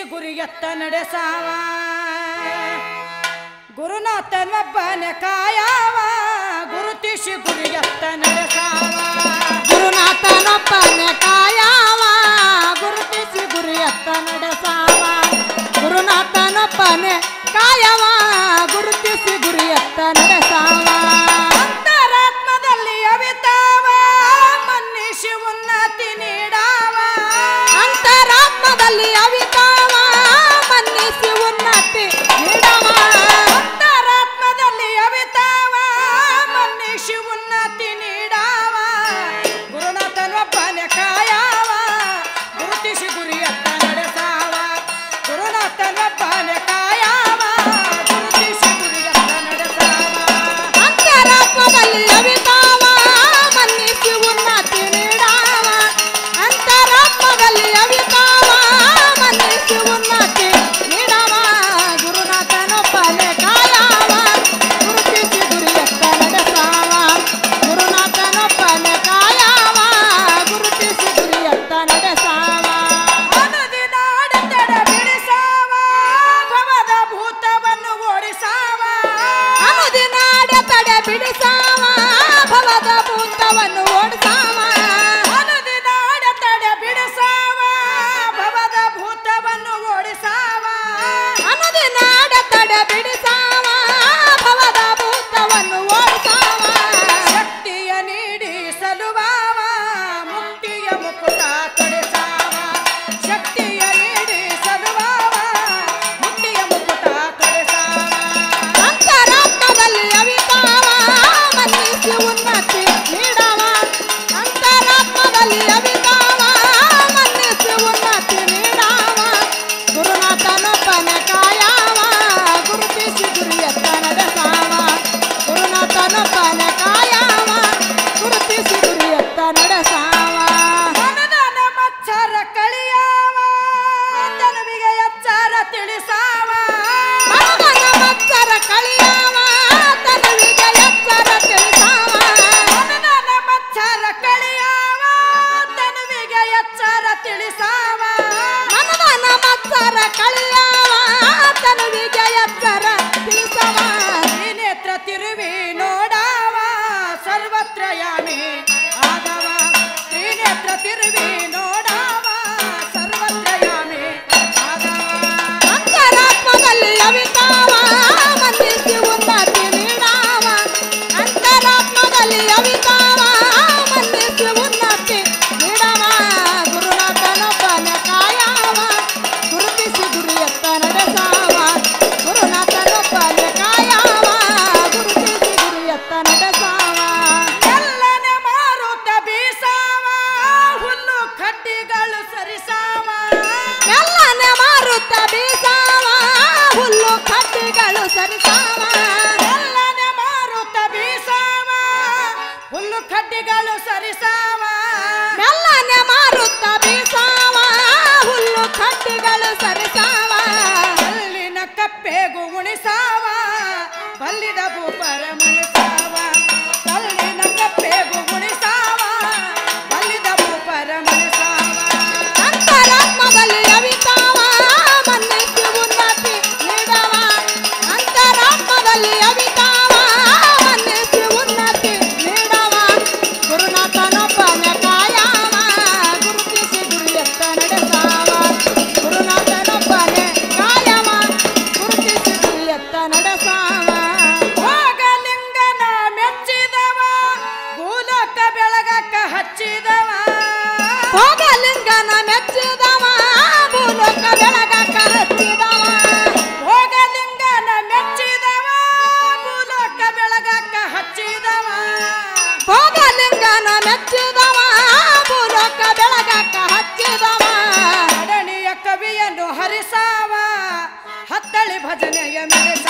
ಗುರಿಯತ್ತ ನಡೆಸಾವ ಗುರುನಾಥನೊಬ್ಬನ ಕಾಯವ ಗುರುತಿಸಿ ಗುರಿಯತ್ತ ನಡೆಸಾವ ಗುರುನಾಥನೊಬ್ಬನೆ ಕಾಯವ ಗುರುತಿಸಿ ಗುರಿಯತ್ತ ನಡೆಸಾವ ಗುರುನಾಥನೊಬ್ಬನೆ ಕಾಯವ ಗುರುತಿಸಿ ಗುರಿಯತ್ತ ನಡೆಸಾವ ಅಂತರಾತ್ಮದಲ್ಲಿ ಅವಿತಾವ ಮನ್ನಿಸಿ ಉನ್ನತಿ ನೀಡಾವ ಅಂತರಾತ್ಮದಲ್ಲಿ ಅವಿತಾವ ಮನ್ನಿಸಿ ಉನ್ನತಿ ನೀಡವ ಅಂತರಾತ್ಮದಲ್ಲಿ ಅವಿತಾವ ಮನ್ನಿಸಿ ಉನ್ನತಿ ನೀಡಾವ ಗುರುನಾಥನೊಬ್ಬನ ಕಾಯವ ಗುರುತಿಸಿ ಗುರಿಯತ್ತ ನಡೆಸಾವ ಗುರುನಾಥನೊಬ್ಬನ ಕಾಯವ ಗುರುತಿಸಿ ಗುರಿಯತ್ತ ನಡೆಸಾವ ಅಂತರಾತ್ಮದಲ್ಲಿ ಅವಿತಾವ ಮನ್ನಿಸಿ ಉನ್ನತಿ ನೀಡವ ಅಂತರಾತ್ಮದಲ್ಲಿ ಅವಿತಾವ ಮನ್ನಿಸಿ ಉನ್ನತಿ ನೀಡವ ಗುರುನಾಥನೊಬ್ಬನೆ ಕಾಯವ ಗುರುತಿಸಿ ಗುರಿಯತ್ತ ನಡೆಸಾವ ಗುರುನಾಥನೊಬ್ಬನೆ ಕಾಯವ ಗುರುತಿಸಿ ಗುರಿಯತ್ತ ನಡೆಸಾವ ಅನುದಿನಾಡತಡ ಬಿಡಿಸಾವ ಭವದ ಭೂತವನ್ನು ಓಡಿಸಾವ ಅನುದಿನಾಡ ತಡೆ ಬಿಡಿಸಾವ ಭವದ ಭೂತವನ್ನು ಓಡಿಸಾವ ಅನುದಿನಾಡತಡ ಬಿಡಿಸಾವ ಭವದ ಭೂತವನ್ನು ಓಡಿಸಾವ ಅನುದಿನಾಡ ತಡೆ ಬಿಡಿಸಾವ ಭವದ ಭೂತವನ್ನು ಓಡಿಸಾವ ಶಕ್ತಿಯ ನೀಡಿ ಸಲುವಾವ ಮುಕ್ತಿಯ ಮುಕುಟ ತೊಡೆಸಾವ ಶಕ್ತಿಯ ನೀಡಿ ಸಲುವಾವ ಮುಕ್ತಿಯ ಮುಕುಟ ತೊಡೆಸಾವ ಅಂತರಾತ್ಮದಲ್ಲಿ ಅವಿತಾವ ಮನ್ನಿಸಿ ಉನ್ನತಿ ನೀಡವ ಅಂತರಾತ್ಮದಲ್ಲಿ ಅವಿತಾವ ಮನ್ನಿಸಿ ಉನ್ನತಿ ನೀಡವ ಗುರುನಾಥನೊಬ್ಬನ ಕಾಯವ ಗುರುತಿಸಿ ಗುರಿಯತ್ತ ನಡೆಸಾವ ಗುರುನಾಥನೊಬ್ಬನ ಕಾಯವ ಗುರುತಿಸಿ ಗುರಿಯತ್ತ ನಡೆಸಾವ ಮನದನ ಮಚ್ಚರ ಕಳಿಯಾವ ತನುವಿಗೆ ಎಚ್ಚರ ತಿಳಿಸಾವ ಮನದನ ಮತ್ಸರ ಕಳಿಯವ ತನುವಿಗೆ ಎಚ್ಚರ ತಿಳಿಸಾವ ಮನದನ ಮಚ್ಚರ ಕಳಿಯಾವ ತನುವಿಗೆ ಎಚ್ಚರ ತಿಳಿಸಾವ ಮನದನ ಮತ್ಸರ ಕಳಿಯವ ತನುವಿಗೆ ಎಚ್ಚರ ತಿಳಿಸವ ಈ ನೇತ್ರ ತಿರುವಿ ನೋಡಾವ ಸರ್ವತ್ರ ಯಾಮಿ ಆಗವ ಈ ನೇತ್ರ ತಿರುವಿ ನೋಡಾವ ಸರ್ವತ್ರ ಯಾಮಿ ಆಗವ ಅಂತರಾತ್ಮದಲ್ಲಿ ಅವಿತಾವ ಮನ್ನಿಸಿ ಉನ್ನತಿ ನೀಡಾವ ಅಂತರಾತ್ಮದಲ್ಲಿ ಅವಿತಾವ ಮನ್ನಿಸಿ ಉನ್ನತಿ ನೀಡವ ಗುರುನಾಥನೊಬ್ಬನ ಕಾಯವ ಗುರುತಿಸಿ ಗುರಿಯತ್ತ ನಡೆಸಾವ ಗುರುನಾಥನೊಬ್ಬನ ಕಾಯವ ಗುರುತಿಸಿ ಗುರಿಯತ್ತ ನಡೆಸಾವ ಎಲ್ಲನೆ ಮಾರುತ್ತ ಬೀಸಾವ ಹುಲ್ಲು ಕಡ್ಡಿಗಳು ಸರಿಸಾವ ಎಲ್ಲನೆ ಮಾರುತ್ತ ಬೀಸಾವ ಹುಲ್ಲು ಕಡ್ಡಿಗಳು ಸರಿಸಾವ ಎಲ್ಲನೆ ಮಾರುತ್ತ ಬೀಸಾವ ಹುಲ್ಲು ಕಡ್ಡಿಗಳು ಸರಿಸಾವ ಮೆಲ್ಲನೆ ಮಾರುತ್ತ ಬೀಸಾವ ಹುಲ್ಲು ಕಡ್ಡಿಗಳು ಸರಿಸಾವ ಕಲ್ಲಿನ ಕಪ್ಪೆಗೂ ಉಣಿಸಾವ ಬಲ್ಲಿದ ಭೂಪರ ಮಣಿಸಾವ ಕಲ್ಲಿನ ಕಪ್ಪೆಗೂ ಉಣಿಸಾವ ಬಲ್ಲಿದ ಭೂಪರ ಮಣಿಸಾವ ಅಂತರಾತ್ಮದಲ್ಲಿ ಅವಿತಾವ ಮನ್ನಿಸಿ ಉನ್ನತಿ ನೀಡವ ಅಂತರಾತ್ಮದಲ್ಲಿ ಅವಿತಾವ ಮನ್ನಿಸಿ ಉನ್ನತಿ ನೀಡವ ಗುರುನಾಥನೊಬ್ಬನ ಕಾಯವ ಗುರುತಿಸಿ ಗುರಿಯತ್ತ ನಡೆಸಾವ ಗುರುನಾಥನೊಬ್ಬನೆ ಕಾಯವ ಗುರುತಿಸಿ ಗುರಿಯತ್ತ ನಡೆಸಾವ ಹೋಗಲಿಂಗನ ಮೆಚ್ಚಿದವ ಭೂಲೋಕ ಬೆಳಗಕ್ಕ ಹಚ್ಚಿದವ ಹೋಗಲಿಂಗನ ಮೆಚ್ಚಿದವ ಭೂಲೋಕ ಬೆಳಗಕ್ಕ ಹಚ್ಚಿದವ ಹೋಗಲಿಂಗನ ಮೆಚ್ಚಿದವ ಭೂಲೋಕ ಬೆಳಗಕ್ಕ ಹಚ್ಚಿದವ ಹೋಗಲಿಂಗನ ಮೆಚ್ಚಿದವ ಭೂಲೋಕ ಬೆಳಗಕ್ಕ ಹಚ್ಚಿದವ ಅಡಣಿಯ ಕವಿಯನ್ನು ಹರಿಸಾವ ಹತ್ತಳಿ ಭಜನೆಯ ಮೆರೆಸ